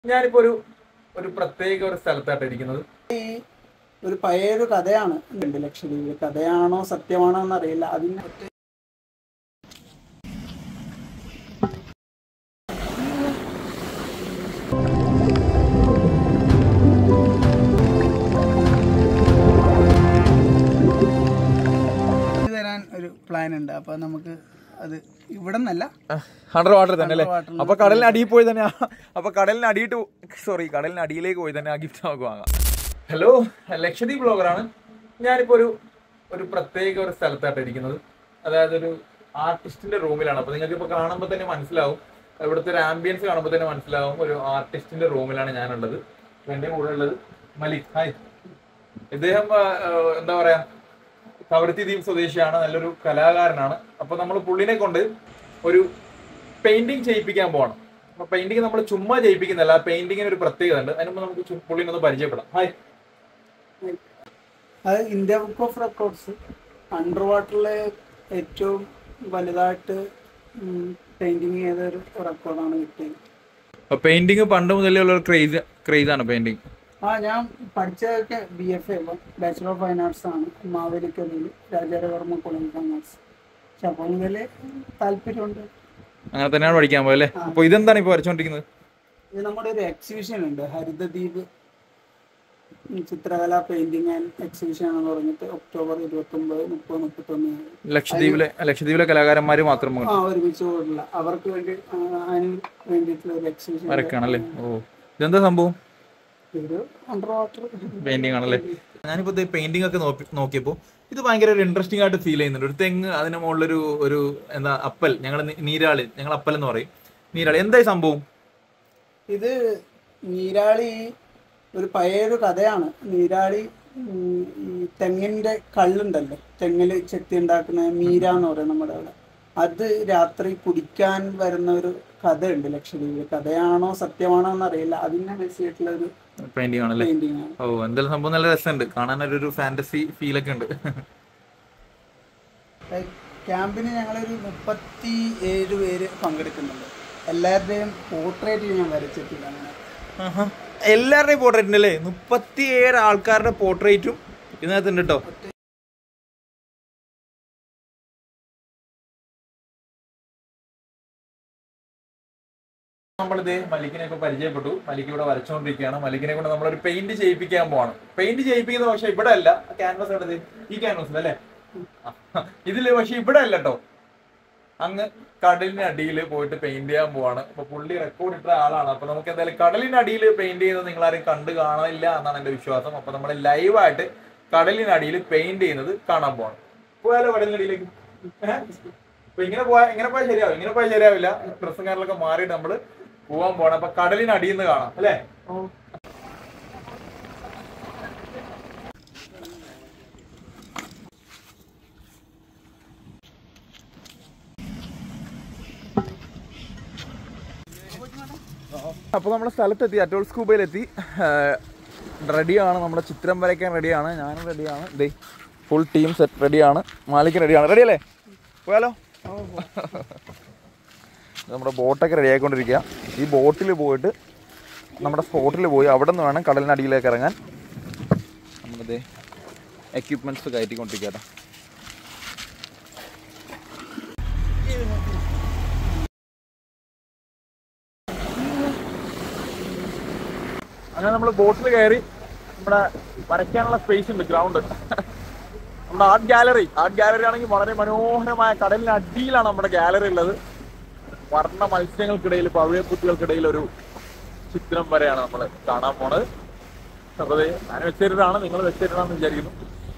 ഞാനിപ്പോ ഒരു ഒരു പ്രത്യേക ഒരു സ്ഥലത്തായിട്ട് ഇരിക്കുന്നത് ഒരു പഴയൊരു കഥയാണ് ഉണ്ട് ലക്ഷദ്വീപ് കഥയാണോ സത്യമാണോ എന്നറിയില്ല അതിന് തരാൻ ഒരു പ്ലാൻ ഉണ്ട് അപ്പൊ നമുക്ക് അത് ഇവിടെ നിന്നല്ല അണ്ടർ വാട്ടർ തന്നെ അല്ലേ Underwater ല് അപ്പൊ കടലിന് അടിയിൽ പോയി തന്നെ ആ- അപ്പൊ കടലിന് അടിയിട്ട് സോറി കടലിന് അടിയിലേക്ക് പോയി തന്നെ ആ ഗിഫ്റ്റ് നമുക്ക് വാങ്ങാം ഹലോ ലക്ഷദ്വീപ് ബ്ലോഗറാണ് ഞാനിപ്പോ ഒരു ഒരു പ്രത്യേക ഒരു സ്ഥലത്തായിട്ട് ഇരിക്കുന്നത് അതായത് ഒരു ആർട്ടിസ്റ്റിന്റെ റൂമിലാണ് അപ്പൊ നിങ്ങൾക്ക് ഇപ്പൊ കാണുമ്പോൾ തന്നെ മനസ്സിലാവും ഇവിടുത്തെ ഒരു ആംബിയൻസ് കാണുമ്പോൾ തന്നെ മനസ്സിലാവും ഒരു ആർട്ടിസ്റ്റിന്റെ റൂമിലാണ് ഞാനുള്ളത് അപ്പൊ എന്റെ കൂടെ ഉള്ളത് മലിക് ഹായ് ഇദ്ദേഹം ആ, ആ, എന്താ പറയാ കവരത്തി ദ്വീപ് സ്വദേശിയാണ് നല്ലൊരു കലാകാരനാണ് അപ്പൊ നമ്മൾ പുള്ളിനെ കൊണ്ട് ഒരു പെയിന്റിങ് ചെയ്യിപ്പിക്കാൻ പോകണം അപ്പൊ പെയിന്റിങ് നമ്മൾ ചുമ്മാ ചെയ്യിപ്പിക്കുന്നില്ല ആ പെയിന്റിങ്ങിന് ഒരു പ്രത്യേകത ഉണ്ട് അതിന് മുമ്പ് നമുക്ക് ചു- പുള്ളിനെ ഒന്ന് പരിചയപ്പെടാം ഹായ് അത് India book of records under വാട്ടറിലെ ഏറ്റവും വലുതായിട്ട് പെയിന്റിങ് ചെയ്ത ഒരു റെക്കോർഡാണ് കിട്ടിയത് അപ്പൊ പെയിന്റിങ് പണ്ട് മുതലേ ഉള്ള ഒരു ക്രേസ് ക്രേസ് ആണ് പെയിന്റിങ് ആ ഞാൻ പഠിച്ചതൊക്കെ B F A bachelor of fine arts ആണ് മാവേലിക്കരയിൽ Raja Ravi Varma college of fine arts പക്ഷെ അപ്പോൾ മുതലേ താല്പര്യമുണ്ട് അങ്ങനെ തന്നെയാണ് പഠിക്കാൻ പോയത് അല്ലേ അപ്പൊ ഇതെന്താണ് ഇപ്പൊ വരച്ചോണ്ടിരിക്കുന്നത് ഇത് നമ്മുടെ ഒരു എക്സിബിഷൻ ഉണ്ട് ഹരിതദ്വീപ് ചിത്രകല പെയിന്റിങ് ആൻഡ് എക്സിബിഷൻ ആണെന്ന് പറഞ്ഞിട്ട് ഒക്ടോബർ ഇരുപത്തി ഒമ്പത് മുപ്പത് മുപ്പത്തൊന്ന് ലക്ഷദ്വീപിലെ ലക്ഷദ്വീപിലെ കലാകാരന്മാര് മാത്രം ആ ഒരുമിച്ച് കൂടുള്ള അവർക്ക് വേണ്ടി ആ, അതിന് വേണ്ടിയിട്ടുള്ള ഒരു എക്സിബിഷൻ വരക്കാണല്ലേ ഓ ഇതെന്താ സംഭവം ഒരു അണ്ടർ വാട്ടർ പെയിന്റിംഗ് ആണല്ലേ ഞാനിപ്പോ പെയിന്റിംഗ് ഒക്കെ നോക്കി നോക്കിയപ്പോ ഇത് ഭയങ്കര ഒരു ഇൻട്രസ്റ്റിംഗ് ആയിട്ട് ഫീൽ ചെയ്യുന്നുണ്ട് ഒരു തെങ്ങ് അതിന് മുകളിലൊരു ഒരു എന്താ അപ്പൽ ഞങ്ങൾ നീരാളി ഞങ്ങൾ അപ്പൽ എന്ന് പറയും നീരാളി എന്തായി സംഭവം ഇത് നീരാളി ഒരു പഴയൊരു കഥയാണ് നീരാളി ഉം, ഈ തെങ്ങിന്റെ കള്ളുണ്ടല്ലോ തെങ്ങിൽ ചെത്തി ഉണ്ടാക്കുന്ന മീര എന്ന് പറയും നമ്മുടെ അവിടെ അത് രാത്രി കുടിക്കാൻ വരുന്ന ഒരു കഥയുണ്ട് ലക്ഷദ്വീപിൽ കഥയാണോ സത്യമാണോ എന്നറിയില്ല അതിനെ ബേസ് ചെയ്തിട്ടുള്ള ഒരു പെയിന്റിംഗ് ആണല്ലേ പെയിന്റിംഗ് ആണ് ഓ എന്തായാലും സംഭവം നല്ല രസമുണ്ട് കാണാൻ ഒരു ഫാന്റസി ഫീൽ ഒക്കെ ഉണ്ട് ക്യാമ്പിന് ഞങ്ങളൊരു മുപ്പത്തി ഏഴ് പേര് പങ്കെടുക്കുന്നുണ്ട് എല്ലാവരുടെയും പോർട്രേറ്റ് ഞാൻ വരച്ചിട്ടില്ല അങ്ങനെ എല്ലാവരുടെയും പോർട്രേറ്റ് ഉണ്ട് അല്ലേ മുപ്പത്തിയേഴ് ആൾക്കാരുടെ പോർട്രേറ്റും ഇതിനകത്ത് ഉണ്ട് കേട്ടോ നമ്മളിത് മലിക്കിനെ ഒക്കെ പരിചയപ്പെട്ടു മലിക്ക് ഇവിടെ വരച്ചുകൊണ്ടിരിക്കുകയാണ് മലിക്കിനെ കൊണ്ട് നമ്മളൊരു പെയിന്റ് ചെയ്യിപ്പിക്കാൻ പോവാണ് പെയിന്റ് ചെയ്യിപ്പിക്കുന്നത് പക്ഷെ ഇവിടെ അല്ല ക്യാൻവാസ് എടുത്ത് ഈ ക്യാൻവാസിൽ അല്ലേ ഇതില് പക്ഷെ ഇവിടെ അല്ല കേട്ടോ അങ്ങ് കടലിന് അടിയിൽ പോയിട്ട് പെയിന്റ് ചെയ്യാൻ പോവാണ് അപ്പൊ പുള്ളി റെക്കോർഡ് ഇട്ട ആളാണ് അപ്പൊ നമുക്ക് എന്തായാലും കടലിന് അടിയിൽ പെയിന്റ് ചെയ്യുന്നത് നിങ്ങൾ ആരും കണ്ടു കാണില്ല എന്നാണ് എന്റെ വിശ്വാസം അപ്പൊ നമ്മൾ ലൈവായിട്ട് കടലിനടിയിൽ പെയിന്റ് ചെയ്യുന്നത് കാണാൻ പോവാണ് പോയാലോ കടലിനടിയിലേക്ക് ഏഹ്? അപ്പൊ ഇങ്ങനെ പോയാൽ ഇങ്ങനെ പോയാൽ ശരിയാവും ഇങ്ങനെ പോയാൽ ശരിയാവില്ല ഡ്രസ്സും കാര്യങ്ങളൊക്കെ മാറിയിട്ട് നമ്മള് പോവാൻ പോവാണ് അപ്പൊ കടലിനടിയിൽ നിന്ന് കാണാം അല്ലേ അപ്പോൾ നമ്മുടെ സ്ഥലത്തെത്തി അറ്റോൾ സ്കൂബയിലെത്തി റെഡിയാണ് നമ്മുടെ ചിത്രം വരയ്ക്കാൻ റെഡിയാണ് ഞാനും റെഡിയാണ് ദേ ഫുൾ ടീം സെറ്റ് റെഡിയാണ് മാലിക്ക് റെഡിയാണ് റെഡി അല്ലേ പോയാലോ നമ്മുടെ ബോട്ടൊക്കെ റെഡി ആയിക്കൊണ്ടിരിക്കുക ഈ ബോട്ടിൽ പോയിട്ട് നമ്മുടെ സ്പോട്ടിൽ പോയി അവിടെ നിന്ന് വേണം കടലിനടിയിലേക്ക് ഇറങ്ങാൻ നമ്മളിത് എക്യുപ്മെൻറ്റ്സ് കയറ്റിക്കൊണ്ടിരിക്കുക കേട്ടോ അങ്ങനെ നമ്മൾ ബോട്ടിൽ കയറി നമ്മുടെ വരയ്ക്കാനുള്ള സ്പേസ് ഉണ്ട് ഗ്രൗണ്ട് നമ്മുടെ ആർട്ട് ഗാലറി ആർട്ട് ഗാലറി ആണെങ്കിൽ വളരെ മനോഹരമായ കടലിന് അടിയിലാണ് നമ്മുടെ ഗാലറി ഉള്ളത് വർണ്ണ മത്സ്യങ്ങൾക്കിടയിൽ പഴയ കുട്ടികൾക്കിടയിൽ ഒരു ചിത്രം വരെയാണ് നമ്മൾ കാണാൻ പോണത് അപ്പൊ ദേ ഞാൻ വെച്ചിട്ടാണ് നിങ്ങൾ വെച്ചിട്ടാണെന്ന് വിചാരിക്കുന്നു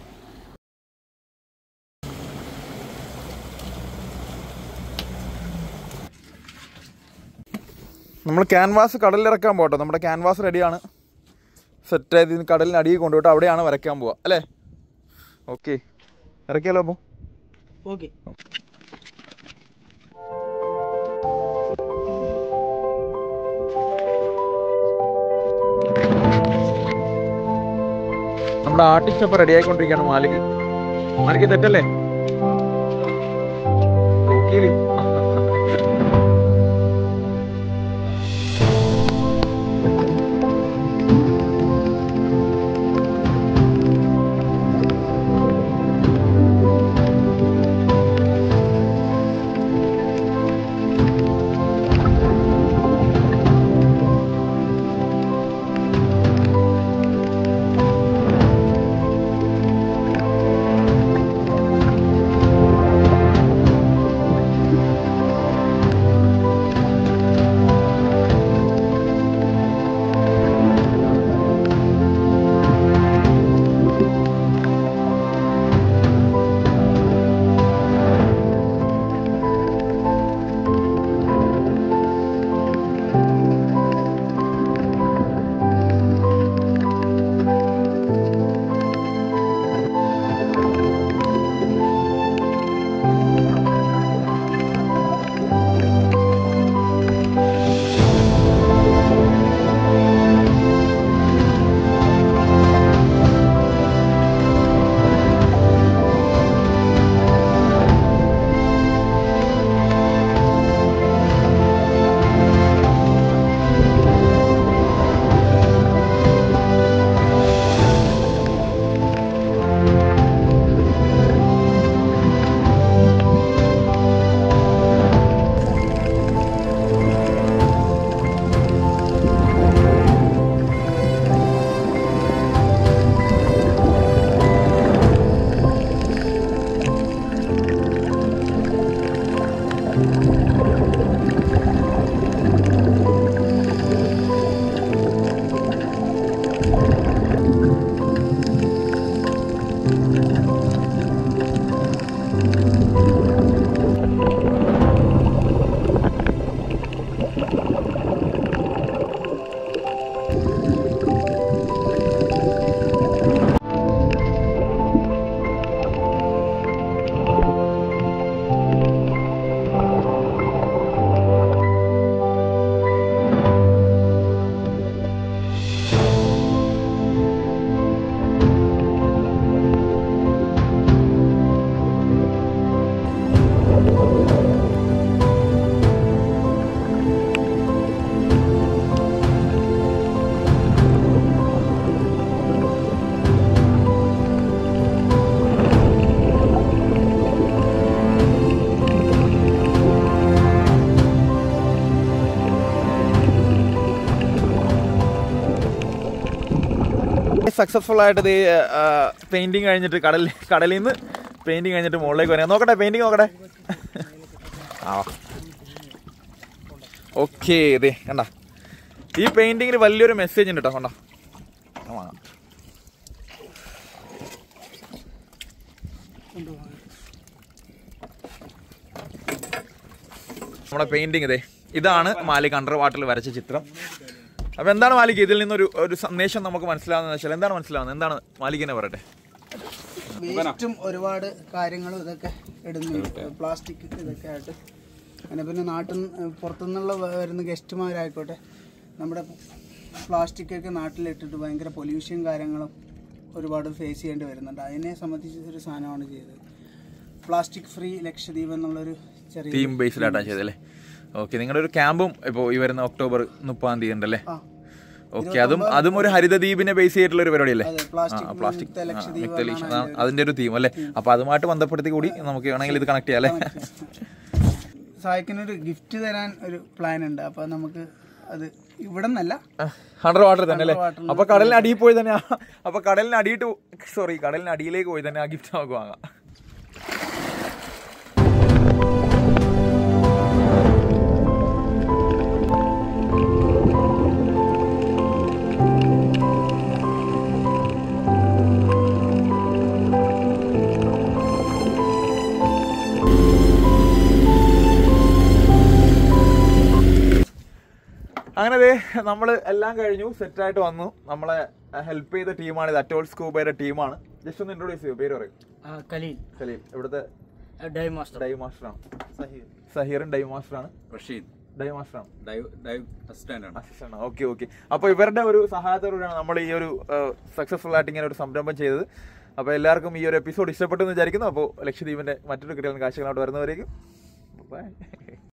നമ്മൾ ക്യാൻവാസ് കടലിലിറക്കാൻ പോട്ടോ നമ്മുടെ ക്യാൻവാസ് റെഡിയാണ് സെറ്റ് ആയത് ഇനി കടലിന് അടിയിൽ കൊണ്ടുപോയിട്ട് അവിടെയാണ് വരയ്ക്കാൻ പോവുക അല്ലേ ഓക്കെ ഇറക്കിയാലോ അപ്പോൾ ഓക്കെ നമ്മുടെ ആർട്ടിസ്റ്റ് അപ്പോൾ റെഡി ആയിക്കൊണ്ടിരിക്കുകയാണ് മാലിക് മാലിക്ക് തെറ്റല്ലേ നോക്കിയില്ലേ? സക്സസ്ഫുൾ ആയിട്ട് ഇത് പെയിന്റിങ് കഴിഞ്ഞിട്ട് കടലിൽ കടലിൽ നിന്ന് പെയിന്റിങ് കഴിഞ്ഞിട്ട് മുകളിലേക്ക് വരാം നോക്കട്ടെ പെയിന്റിങ് നോക്കട്ടെ ആ ഓക്കെ ഇതേ കണ്ട ഈ പെയിന്റിങ്ങിൽ വലിയൊരു മെസ്സേജ് ഉണ്ട് കേട്ടോ കണ്ടോ ആ, വാങ്ങാം നമ്മുടെ പെയിന്റിങ് ഇതേ ഇതാണ് മാലിക് അണ്ടർ വാട്ടറിൽ വരച്ച ചിത്രം അപ്പൊ എന്താണ് മാലിക് ഇതിൽ നിന്നൊരു ഒരു സന്ദേശം നമുക്ക് മനസ്സിലാവുന്നത് വെച്ചാൽ എന്താണ് മനസ്സിലാവുന്നത് എന്താണ് മാലിക്കിനെ പറയട്ടെ വേസ്റ്റും ഒരുപാട് കാര്യങ്ങളും ഇതൊക്കെ ഇടുന്നുണ്ട് പ്ലാസ്റ്റിക് ഇതൊക്കെ ആയിട്ട് അങ്ങനെ പിന്നെ നാട്ടിൽ നിന്ന് പുറത്തുനിന്നുള്ള വ- വരുന്ന ഗസ്റ്റുമാരായിക്കോട്ടെ നമ്മുടെ പ്ലാസ്റ്റിക് ഒക്കെ നാട്ടിലിട്ടിട്ട് ഭയങ്കര പൊല്യൂഷൻ കാര്യങ്ങളും ഒരുപാട് ഫേസ് ചെയ്യേണ്ടി വരുന്നുണ്ട് അതിനെ സംബന്ധിച്ച് ഒരു സാധനമാണ് ചെയ്തത് പ്ലാസ്റ്റിക് ഫ്രീ ലക്ഷദ്വീപ് എന്നുള്ളൊരു ചെറിയ തീം ബേസിലായിട്ടാണ് ചെയ്തല്ലേ ഓക്കെ നിങ്ങളുടെ ഒരു ക്യാമ്പും ഇപ്പോൾ ഈ വരുന്ന ഒക്ടോബർ മുപ്പതാം തീയതി ഉണ്ടല്ലേ ആ ഓക്കെ അതും അതും ഒരു ഹരിതദ്വീപിനെ ബേസ് ചെയ്തിട്ടുള്ള ഒരു പരിപാടി അല്ലേ അതെ പ്ലാസ്റ്റിക് പ്ലാസ്റ്റിക് മുക്ത ലക്ഷദ്വീപ് മിക്തലി എന്നാണ് ആ, അതിന്റെ ഒരു തീം അല്ലേ അപ്പൊ അതുമായിട്ട് ബന്ധപ്പെടുത്തി കൂടി നമുക്ക് വേണമെങ്കിൽ ഇത് കണക്ട് ചെയ്യാം അല്ലേ സായിക്കിനൊരു ഗിഫ്റ്റ് തരാൻ ഒരു പ്ലാൻ ഉണ്ട് അപ്പൊ നമുക്ക് അത് ഇവിടെ നിന്നല്ല ഹൺഡ്രഡ് വാട്ടർ തന്നെ അല്ലേ Underwater അപ്പൊ കടലിന് അടിയിൽ പോയി തന്നെ ആ- അപ്പൊ കടലിന് അടിയിട്ട് സോറി കടലിന് അടിയിലേക്ക് പോയി തന്നെ ആ ഗിഫ്റ്റ് നമുക്ക് വാങ്ങാം അങ്ങനെ ദേ നമ്മൾ എല്ലാം കഴിഞ്ഞു സെറ്റായിട്ട് വന്നു നമ്മളെ ഹെൽപ്പ് ചെയ്ത ടീമാണ് ഇത് അറ്റോൾ സ്കൂബയുടെ ടീമാണ് ജസ്റ്റ് ഒന്ന് ഇൻട്രോഡ്യൂസ് ചെയ്യൂ പേര് പറയും കലീൽ സലീം ഇവിടുത്തെ ഡൈ മാസ്റ്റർ ഡൈവ് മാസ്റ്ററാണ് സഹീറും ഡൈവ് മാസ്റ്ററാണ് റഷീദ് ഡൈവ് മാസ്റ്ററാണ് ഡൈവ് ഡൈവ് അസിസ്റ്റന്റ് ആണ് അസിസ്റ്റന്റ് ഓക്കെ ഓക്കെ അപ്പോൾ ഇവരുടെ ഒരു സഹായത്തോടെയാണ് നമ്മൾ ഈ ഒരു സക്സസ്ഫുൾ ആയിട്ട് ഇങ്ങനെ ഒരു സംരംഭം ചെയ്തത് അപ്പോൾ എല്ലാവർക്കും ഈ ഒരു എപ്പിസോഡ് ഇഷ്ടപ്പെട്ടു എന്ന് വിചാരിക്കുന്നു അപ്പോൾ ലക്ഷദ്വീപിന്റെ മറ്റൊരു കിട്ടിയ കാഴ്ചകളോട്ട് വരുന്നവരേക്കും ബൈ